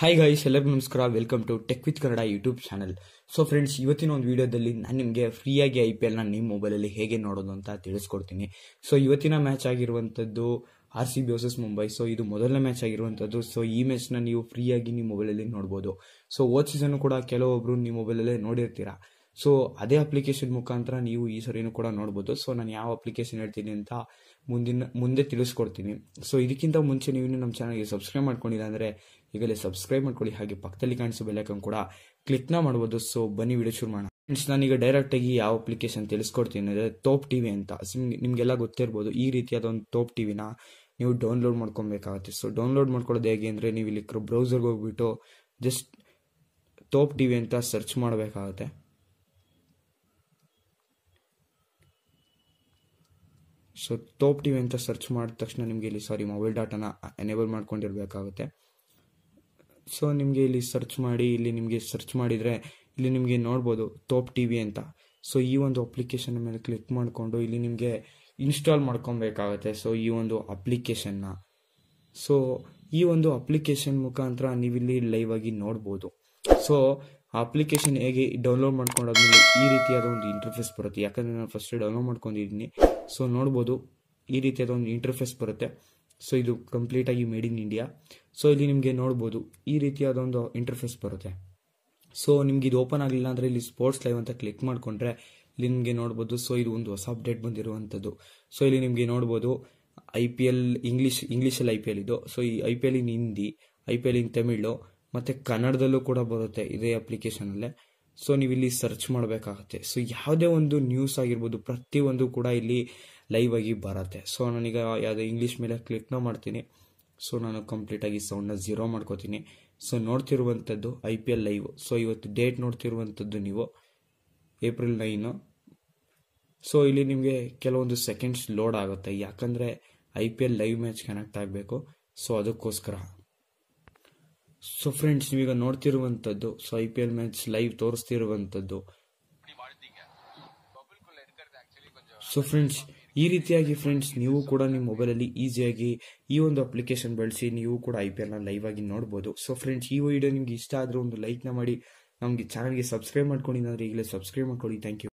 hi guys ಎಲ್ಲರಿಗೂ ನಮಸ್ಕಾರ welcome to tech with Kannada YouTube channel so friends ಇವತ್ತಿನ ಒಂದು ವಿಡಿಯೋದಲ್ಲಿ ನಾನು ನಿಮಗೆ ಫ್ರೀಯಾಗಿ ಐ ಪಿ ಎಲ್ನ ನಿಮ್ಮ ಮೊಬೈಲಲ್ಲಿ ಹೇಗೆ ನೋಡೋದು ಅಂತ ತಿಳಿಸ್ಕೊಡ್ತೀನಿ ಸೊ ಇವತ್ತಿನ ಮ್ಯಾಚ್ ಆಗಿರುವಂಥದ್ದು R C B versus Mumbai so ಇದು ಮೊದಲನೇ ಮ್ಯಾಚ್ ಆಗಿರುವಂಥದ್ದು ಸೊ ಈ ಮ್ಯಾಚ್ನ ನೀವು ಫ್ರೀಯಾಗಿ ನಿಮ್ಮ ಮೊಬೈಲಲ್ಲಿ ನೋಡ್ಬೋದು ಸೊ ಓದ್ ಸೀಸನ್ ಕೂಡ ಕೆಲವೊಬ್ರು ನಿಮ್ಮ ಮೊಬೈಲಲ್ಲೇ ನೋಡಿರ್ತೀರಾ ಸೊ ಅದೇ ಅಪ್ಲಿಕೇಶನ್ ಮುಖಾಂತರ ನೀವು ಈ ಸರಿನೂ ಕೂಡ ನೋಡ್ಬೋದು ಸೊ ನಾನು ಯಾವ ಅಪ್ಲಿಕೇಶನ್ ಹೇಳ್ತೀನಿ ಅಂತ ಮುಂದಿನ ಮುಂದೆ ತಿಳಿಸ್ಕೊಡ್ತೀನಿ ಸೊ ಇದಕ್ಕಿಂತ ಮುಂಚೆ ನೀವು ಇನ್ನೂ ನಮ್ಮ ಚಾನಲ್ಗೆ ಸಬ್ಸ್ಕ್ರೈಬ್ ಮಾಡ್ಕೊಂಡಿಲ್ಲ ಅಂದರೆ ಈಗಲೇ ಸಬ್ಸ್ಕ್ರೈಬ್ ಮಾಡ್ಕೊಳ್ಳಿ ಹಾಗೆ ಪಕ್ಕದಲ್ಲಿ ಕಾಣಿಸೋ ಬೆಲ್ಲೈಕನ್ ಕೂಡ ಕ್ಲಿಕ್ನ ಮಾಡ್ಬೋದು ಸೊ ಬನ್ನಿ ವಿಡಿಯೋ ಶುರು ಮಾಡೋಣ ಫ್ರೆಂಡ್ಸ್ ನಾನೀಗ ಡೈರೆಕ್ಟಾಗಿ ಯಾವ ಅಪ್ಲಿಕೇಶನ್ ತಿಳಿಸ್ಕೊಡ್ತೀನಿ ಅಂದರೆ ತೋಪ್ ಟಿ ವಿ ಅಂತ ಸಿಮ್- ನಿಮಗೆಲ್ಲ ಗೊತ್ತಿರ್ಬೋದು ಈ ರೀತಿಯಾದ ಒಂದು ತೋಪ್ ಟಿವಿನ ನೀವು ಡೌನ್ಲೋಡ್ ಮಾಡ್ಕೊಬೇಕಾಗುತ್ತೆ ಸೊ ಡೌನ್ಲೋಡ್ ಮಾಡ್ಕೊಳ್ಳೋದು ಹೇಗೆ ಅಂದರೆ ನೀವು ಇಲ್ಲಿ ಬ್ರೌಸರ್ಗೆ ಹೋಗ್ಬಿಟ್ಟು ಜಸ್ಟ್ ತೋಪ್ ಟಿ ವಿ ಅಂತ ಸರ್ಚ್ ಮಾಡಬೇಕಾಗುತ್ತೆ ಸೊ ತೋಪ್ ಟಿವಿ ಅಂತ ಸರ್ಚ್ ಮಾಡಿದ ತಕ್ಷಣ ನಿಮಗೆ ಇಲ್ಲಿ ಸಾರಿ ಮೊಬೈಲ್ ಡಾಟಾನ ಎನೇಬಲ್ ಮಾಡ್ಕೊಂಡಿರ್ಬೇಕಾಗುತ್ತೆ ಸೊ ನಿಮಗೆ ಇಲ್ಲಿ ಸರ್ಚ್ ಮಾಡಿ ಇಲ್ಲಿ ನಿಮಗೆ ಸರ್ಚ್ ಮಾಡಿದರೆ ಇಲ್ಲಿ ನಿಮಗೆ ನೋಡ್ಬೋದು ತೋಪ್ ಟಿ ವಿ ಅಂತ ಸೊ ಈ ಒಂದು ಅಪ್ಲಿಕೇಶನ್ ಮೇಲೆ ಕ್ಲಿಕ್ ಮಾಡಿಕೊಂಡು ಇಲ್ಲಿ ನಿಮಗೆ ಇನ್ಸ್ಟಾಲ್ ಮಾಡ್ಕೊಬೇಕಾಗುತ್ತೆ ಸೊ ಈ ಒಂದು ಅಪ್ಲಿಕೇಶನ್ನ ಸೊ ಈ ಒಂದು ಅಪ್ಲಿಕೇಶನ್ ಮುಖಾಂತರ ನೀವಿಲ್ಲಿ ಲೈವ್ ಆಗಿ ನೋಡ್ಬೋದು ಸೊ ಆ ಅಪ್ಲಿಕೇಶನ್ ಹೇಗೆ ಡೌನ್ಲೋಡ್ ಮಾಡ್ಕೊಂಡಾದ್ಮೇಲೆ ಈ ರೀತಿಯಾದ ಒಂದು ಇಂಟರ್ಫೇಸ್ ಬರುತ್ತೆ ಯಾಕಂದರೆ ನಾನು ಫಸ್ಟ್ ಡೌನ್ಲೋಡ್ ಮಾಡ್ಕೊಂಡಿದ್ದೀನಿ ಸೊ ನೋಡ್ಬೋದು ಈ ರೀತಿಯಾದ ಒಂದು ಇಂಟರ್ಫೇಸ್ ಬರುತ್ತೆ ಸೊ ಇದು ಕಂಪ್ಲೀಟಾಗಿ ಮೇಡ್ ಇನ್ ಇಂಡಿಯಾ ಸೊ ಇಲ್ಲಿ ನಿಮಗೆ ನೋಡ್ಬೋದು ಈ ರೀತಿಯಾದ ಒಂದು ಇಂಟರ್ಫೇಸ್ ಬರುತ್ತೆ ಸೊ ನಿಮ್ಗೆ ಇದು ಓಪನ್ ಆಗಲಿಲ್ಲ ಅಂದರೆ ಇಲ್ಲಿ ಸ್ಪೋರ್ಟ್ಸ್ ಲೈವ್ ಅಂತ ಕ್ಲಿಕ್ ಮಾಡಿಕೊಂಡ್ರೆ ಇಲ್ಲಿ ನಿಮಗೆ ನೋಡ್ಬೋದು ಸೊ ಇದು ಒಂದು ಹೊಸ ಅಪ್ಡೇಟ್ ಬಂದಿರುವಂಥದ್ದು ಸೊ ಇಲ್ಲಿ ನಿಮಗೆ ನೋಡ್ಬೋದು ಐ ಪಿ ಎಲ್ ಇಂಗ್ಲೀಷ್ ಇಂಗ್ಲೀಷಲ್ಲಿ ಐ ಪಿ ಎಲ್ ಇದು ಸೊ ಈ I P L in Hindi I P L in Tamil ಮತ್ತು ಕನ್ನಡದಲ್ಲೂ ಕೂಡ ಬರುತ್ತೆ ಇದೇ ಅಪ್ಲಿಕೇಶನಲ್ಲೇ ಸೊ ನೀವು ಇಲ್ಲಿ ಸರ್ಚ್ ಮಾಡಬೇಕಾಗುತ್ತೆ ಸೊ ಯಾವುದೇ ಒಂದು ನ್ಯೂಸ್ ಆಗಿರ್ಬೋದು ಪ್ರತಿಯೊಂದು ಕೂಡ ಇಲ್ಲಿ ಲೈವ್ ಆಗಿ ಬರುತ್ತೆ ಸೊ ನಾನೀಗ ಯಾವುದೇ ಇಂಗ್ಲೀಷ್ ಮೇಲೆ ಕ್ಲಿಕ್ನ ಮಾಡ್ತೀನಿ ಸೊ ನಾನು ಕಂಪ್ಲೀಟಾಗಿ ಸೌಂಡ್ನ ಝೀರೋ ಮಾಡ್ಕೋತೀನಿ ಸೊ ನೋಡ್ತಿರುವಂಥದ್ದು I P L live so ಇವತ್ತು ಡೇಟ್ ನೋಡ್ತಿರುವಂಥದ್ದು ನೀವು ಏಪ್ರಿಲ್ ನೈನು ಸೊ ಇಲ್ಲಿ ನಿಮಗೆ ಕೆಲವೊಂದು ಸೆಕೆಂಡ್ಸ್ ಲೋಡ್ ಆಗುತ್ತೆ ಯಾಕಂದರೆ I P L live match connect ಆಗಬೇಕು ಸೊ ಅದಕ್ಕೋಸ್ಕರ ಸೊ ಫ್ರೆಂಡ್ಸ್ ನೀವೀಗ ನೋಡ್ತಿರುವಂಥದ್ದು so I P L match live ತೋರಿಸ್ತಿರುವಂಥದ್ದು ಸೊ ಫ್ರೆಂಡ್ಸ್ ಈ ರೀತಿಯಾಗಿ ಫ್ರೆಂಡ್ಸ್ ನೀವು ಕೂಡ ನಿಮ್ಮ ಮೊಬೈಲಲ್ಲಿ ಈಸಿಯಾಗಿ ಈ ಒಂದು ಅಪ್ಲಿಕೇಶನ್ ಬಳಸಿ ನೀವು ಕೂಡ ಐ ಪಿ ಎಲ್ನ ಲೈವ್ ಆಗಿ ನೋಡ್ಬೋದು ಸೊ ಫ್ರೆಂಡ್ಸ್ ಈ ವಿಡಿಯೋ ನಿಮ್ಗೆ ಇಷ್ಟ ಆದರೆ ಒಂದು ಲೈಕ್ನ ಮಾಡಿ ನಮಗೆ ಚಾನಲ್ಗೆ ಸಬ್ಸ್ಕ್ರೈಬ್ ಮಾಡ್ಕೊಂಡಿಲ್ಲ ಅಂದರೆ ಈಗಲೇ ಸಬ್ಸ್ಕ್ರೈಬ್ ಮಾಡ್ಕೊಳ್ಳಿ ಥ್ಯಾಂಕ್ ಯು